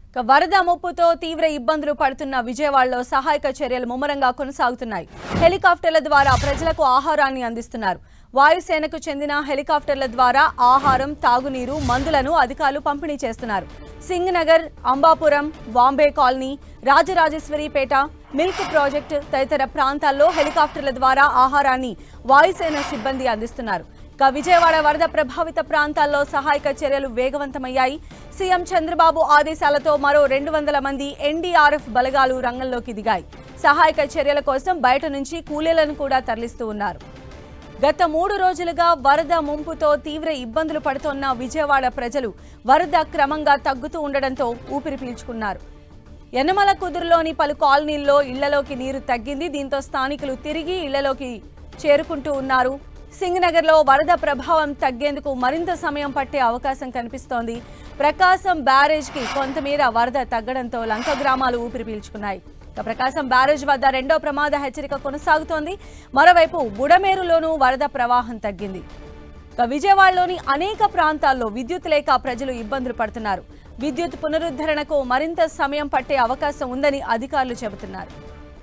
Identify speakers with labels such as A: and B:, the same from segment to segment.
A: ఇక వరద ముప్పుతో తీవ్ర ఇబ్బందులు పడుతున్న విజయవాడలో సహాయక చర్యలు ముమ్మరంగా కొనసాగుతున్నాయి హెలికాప్టర్ల ద్వారా ప్రజలకు ఆహారాన్ని అందిస్తున్నారు వాయుసేనకు చెందిన హెలికాప్టర్ల ద్వారా ఆహారం తాగునీరు మందులను అధికారులు పంపిణీ చేస్తున్నారు Singh Nagar Ambapuram Bombay colony Rajarajeshwaripet milk project తదితర ప్రాంతాల్లో హెలికాప్టర్ల ద్వారా ఆహారాన్ని వాయుసేన సిబ్బంది అందిస్తున్నారు ఇక విజయవాడ వరద ప్రభావిత ప్రాంతాల్లో సహాయక చర్యలు వేగవంతమయ్యాయి సీఎం చంద్రబాబు ఆదేశాలతో మరో రెండు వందల మంది ఎన్డీఆర్ఎఫ్ బలగాలు రంగంలోకి దిగాయి సహాయక చర్యల కోసం బయట నుంచి కూలీలను కూడా తరలిస్తూ ఉన్నారు గత మూడు రోజులుగా వరద ముంపుతో తీవ్ర ఇబ్బందులు పడుతోన్న విజయవాడ ప్రజలు వరద క్రమంగా తగ్గుతూ ఉండడంతో ఊపిరి పీల్చుకున్నారు యనమల కుదురులోని పలు కాలనీల్లో ఇళ్లలోకి నీరు తగ్గింది దీంతో స్థానికులు తిరిగి ఇళ్లలోకి చేరుకుంటూ ఉన్నారు సింగనగర్లో వరద ప్రభావం తగ్గేందుకు మరింత సమయం పట్టే అవకాశం కనిపిస్తోంది ప్రకాశం బ్యారేజ్కి కొంతమేర వరద తగ్గడంతో లంక గ్రామాలు ఊపిరి పీల్చుకున్నాయి ఇక ప్రకాశం బ్యారేజ్ వద్ద రెండో ప్రమాద హెచ్చరిక కొనసాగుతోంది మరోవైపు బుడమేరులోనూ వరద ప్రవాహం తగ్గింది ఇక విజయవాడలోని అనేక ప్రాంతాల్లో విద్యుత్ లేక ప్రజలు ఇబ్బందులు పడుతున్నారు విద్యుత్ పునరుద్ధరణకు మరింత సమయం పట్టే అవకాశం ఉందని అధికారులు చెబుతున్నారు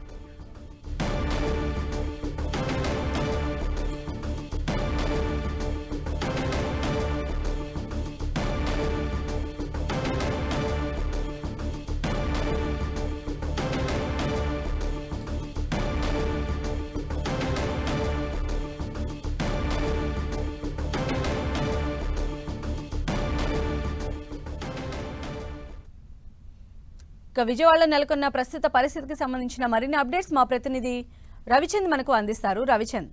A: ఇక విజయవాడలో నెలకొన్న ప్రస్తుత పరిస్థితికి సంబంధించిన మరిన్ని అప్డేట్స్ మా ప్రతినిధి రవిచంద్ మనకు అందిస్తారు రవిచంద్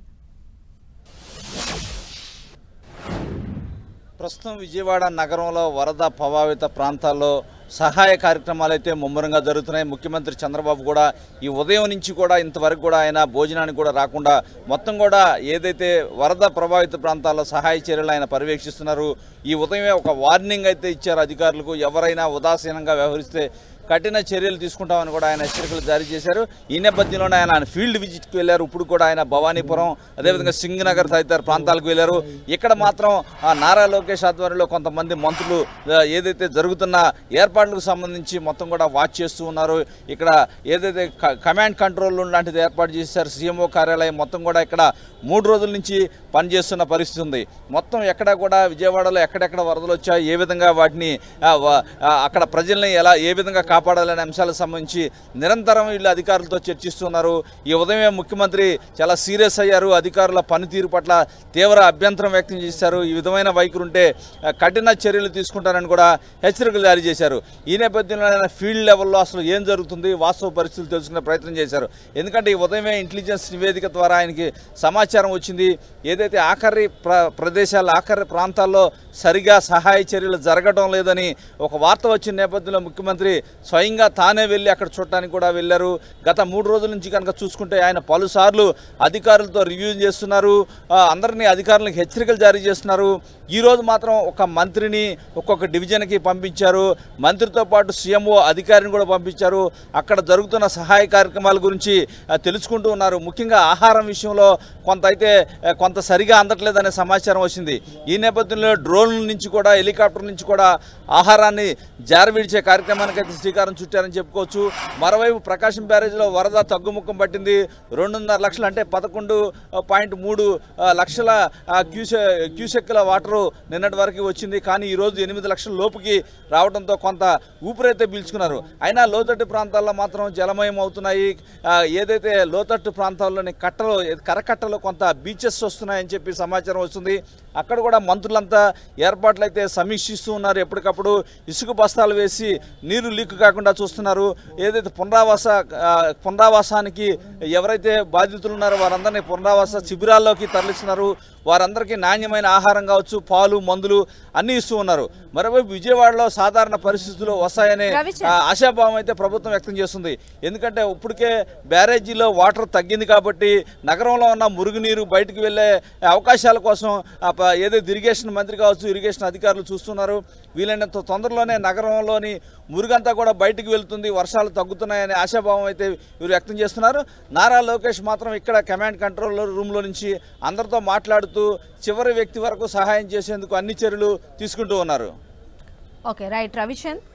B: ప్రస్తుతం విజయవాడ నగరంలో వరద ప్రభావిత ప్రాంతాల్లో సహాయ కార్యక్రమాలు అయితే ముమ్మరంగా జరుగుతున్నాయి ముఖ్యమంత్రి చంద్రబాబు కూడా ఈ ఉదయం నుంచి కూడా ఇంతవరకు కూడా ఆయన భోజనానికి కూడా రాకుండా మొత్తం కూడా ఏదైతే వరద ప్రభావిత ప్రాంతాల్లో సహాయ చర్యలు ఆయన పర్యవేక్షిస్తున్నారు ఈ ఉదయమే ఒక వార్నింగ్ అయితే ఇచ్చారు అధికారులకు ఎవరైనా ఉదాసీనంగా వ్యవహరిస్తే కఠిన చర్యలు తీసుకుంటామని కూడా ఆయన హెచ్చరికలు జారీ చేశారు ఈ నేపథ్యంలోనే ఆయన ఆయన ఫీల్డ్ విజిట్కి వెళ్ళారు ఇప్పుడు కూడా ఆయన భవానీపురం అదేవిధంగా సింగనగర్ తదితర ప్రాంతాలకు వెళ్ళారు ఇక్కడ మాత్రం ఆ నారా లోకేష్ ఆధ్వర్యంలో కొంతమంది మంత్రులు ఆ, ఏదైతే జరుగుతున్న ఏర్పాట్లకు సంబంధించి మొత్తం కూడా వాచ్ చేస్తూ ఉన్నారు ఇక్కడ ఏదైతే క- కమాండ్ కంట్రోల్ రూమ్ లాంటిది ఏర్పాటు చేశారు సీఎంఓ కార్యాలయం మొత్తం కూడా ఇక్కడ మూడు రోజుల నుంచి పనిచేస్తున్న పరిస్థితి ఉంది మొత్తం ఎక్కడ కూడా విజయవాడలో ఎక్కడెక్కడ వరదలు వచ్చాయి ఏ విధంగా వాటిని ఆ, వ- ఆ, అక్కడ ప్రజల్ని ఎలా ఏ విధంగా కాపాడాలనే అంశాలకు సంబంధించి నిరంతరం వీళ్ళు అధికారులతో చర్చిస్తున్నారు ఈ ఉదయమే ముఖ్యమంత్రి చాలా సీరియస్ అయ్యారు అధికారుల పనితీరు పట్ల తీవ్ర అభ్యంతరం వ్యక్తం చేశారు ఈ విధమైన వైఖరి ఉంటే ఆ, కఠిన చర్యలు తీసుకుంటారని కూడా హెచ్చరికలు జారీ చేశారు ఈ నేపథ్యంలో ఆయన ఫీల్డ్ లెవెల్లో అసలు ఏం జరుగుతుంది వాస్తవ పరిస్థితులు తెలుసుకునే ప్రయత్నం చేశారు ఎందుకంటే ఈ ఉదయమే ఇంటెలిజెన్స్ నివేదిక ద్వారా ఆయనకి సమాచారం వచ్చింది ఏదైతే ఆఖరి ప్ర ప్రదేశాల్లో ఆఖరి ప్రాంతాల్లో సరిగా సహాయ చర్యలు జరగడం లేదని ఒక వార్త వచ్చిన నేపథ్యంలో ముఖ్యమంత్రి స్వయంగా తానే వెళ్ళి అక్కడ చూడటానికి కూడా వెళ్ళారు గత మూడు రోజుల నుంచి కనుక చూసుకుంటే ఆయన పలుసార్లు అధికారులతో రివ్యూ చేస్తున్నారు ఆ, అందరినీ అధికారులకు హెచ్చరికలు జారీ చేస్తున్నారు ఈ రోజు మాత్రం ఒక మంత్రిని ఒక్కొక్క డివిజన్కి పంపించారు మంత్రితో పాటు సీఎంఓ అధికారిని కూడా పంపించారు అక్కడ జరుగుతున్న సహాయ కార్యక్రమాల గురించి ఆ, తెలుసుకుంటూ ఉన్నారు ముఖ్యంగా ఆహారం విషయంలో కొంత అయితే ఆ, కొంత సరిగా అందట్లేదనే సమాచారం వచ్చింది ఈ నేపథ్యంలో డ్రోన్ నుంచి కూడా హెలికాప్టర్ నుంచి కూడా ఆహారాన్ని జారవిడిచే కార్యక్రమానికి అయితే శ్రీకారం చుట్టారని చెప్పుకోవచ్చు మరోవైపు ప్రకాశం బ్యారేజ్లో వరద తగ్గుముఖం పట్టింది రెండున్నర లక్షలు అంటే పదకొండు పాయింట్ మూడు ఆ, లక్షల ఆ, క్యూసె క్యూసెక్కుల వాటరు నిన్నటి వరకు వచ్చింది కానీ ఈరోజు ఎనిమిది లక్షల లోపుకి రావడంతో కొంత ఊపిరైతే పీల్చుకున్నారు అయినా లోతట్టు ప్రాంతాల్లో మాత్రం జలమయం అవుతున్నాయి ఆ, ఏదైతే లోతట్టు ప్రాంతాల్లోని కట్టలు కరకట్టలో కొంత బీచెస్ వస్తున్నాయని చెప్పి సమాచారం వస్తుంది అక్కడ కూడా మంత్రులంతా ఏర్పాట్లు అయితే సమీక్షిస్తూ ఉన్నారు ఎప్పటికప్పుడు ఇసుక బస్తాలు వేసి నీరు లీక్ కాకుండా చూస్తున్నారు ఏదైతే పునరావాస ఆ, పునరావాసానికి ఎవరైతే బాధితులు ఉన్నారో వారందరినీ పునరావాస శిబిరాల్లోకి తరలిస్తున్నారు వారందరికీ నాణ్యమైన ఆహారం కావచ్చు పాలు మందులు అన్నీ ఇస్తూ ఉన్నారు మరోవైపు విజయవాడలో సాధారణ పరిస్థితులు వస్తాయనే
A: రవిచంద్ర.
B: ఆ, ఆశాభావం అయితే ప్రభుత్వం వ్యక్తం చేస్తుంది ఎందుకంటే ఇప్పటికే బ్యారేజీలో వాటర్ తగ్గింది కాబట్టి నగరంలో ఉన్న మురుగునీరు బయటకు వెళ్ళే అవకాశాల కోసం ఆ ప- ఏదైతే ఇరిగేషన్ మంత్రి కావచ్చు ఇరిగేషన్ అధికారులు చూస్తున్నారు వీలైనంత తొందరలోనే నగరంలోని మురుగంతా కూడా బయటికి వెళ్తుంది వర్షాలు తగ్గుతున్నాయనే ఆశాభావం అయితే వీరు వ్యక్తం చేస్తున్నారు నారా లోకేష్ మాత్రం ఇక్కడ కమాండ్ కంట్రోల్ రూమ్లో నుంచి అందరితో మాట్లాడుతూ చివరి వ్యక్తి వరకు సహాయం చేసేందుకు అన్ని చర్యలు తీసుకుంటూ ఉన్నారు
A: ఓకే రైట్ రవిచంద్